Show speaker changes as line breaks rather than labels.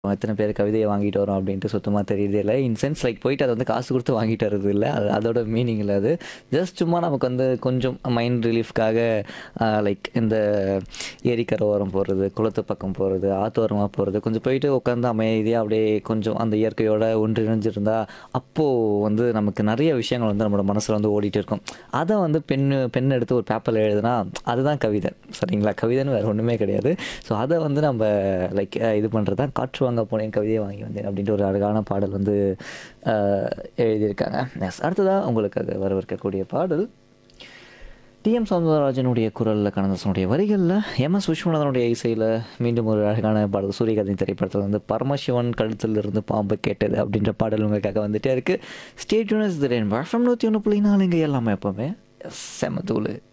எத்தனை பேர் கவிதையை வாங்கிட்டு வரோம் அப்படின்ட்டு சுத்தமாக தெரியுது இல்லை இன் சென்ஸ் லைக் போயிட்டு அதை வந்து காசு கொடுத்து வாங்கிட்டு வர்றது இல்லை அது அதோட மீனிங் இல்லை அது ஜஸ்ட் சும்மா நமக்கு வந்து கொஞ்சம் மைண்ட் ரிலீஃப்காக லைக் இந்த ஏரிக்கரை ஓரம் போகிறது குளத்து பக்கம் போகிறது ஆத்தோரமாக போகிறது கொஞ்சம் போயிட்டு உட்காந்து அமைதியாக அப்படியே கொஞ்சம் அந்த இயற்கையோட ஒன்றிணைஞ்சிருந்தா அப்போது வந்து நமக்கு நிறைய விஷயங்கள் வந்து நம்மளோட மனசில் வந்து ஓடிட்டு இருக்கும் அதை வந்து பெண் பெண் எடுத்து ஒரு பேப்பரில் எழுதுனா அதுதான் கவிதை சரிங்களா கவிதைன்னு வேறு ஒன்றுமே கிடையாது ஸோ அதை வந்து நம்ம லைக் இது பண்ணுறது தான் காற்று வாங்க போனேன் கவிதையை வாங்கி வந்தேன் அப்படின்ட்டு ஒரு அழகான பாடல் வந்து அஹ், எழுதியிருக்காங்க எஸ் அடுத்ததாக உங்களுக்கு அது வரவிருக்கக்கூடிய பாடல் டிஎம் சௌந்தரராஜனுடைய குரலில் கண்ணதாசனுடைய வரிகளில் எம் எஸ் விஸ்வநாதனுடைய இசையில் மீண்டும் ஒரு அழகான பாடல் சூரியகாந்தி திரைப்படத்தில் வந்து பரமசிவன் கழுத்தில் இருந்து பாம்பு கேட்டது அப்படின்ற பாடல் உங்களுக்காக வந்துட்டே இருக்குது ஸ்டேட் யூனிஸ் திரேன் வழக்கம் நூற்றி ஒன்று புள்ளி நாலு இங்கே எல்லாமே எப்போவுமே செம தூள்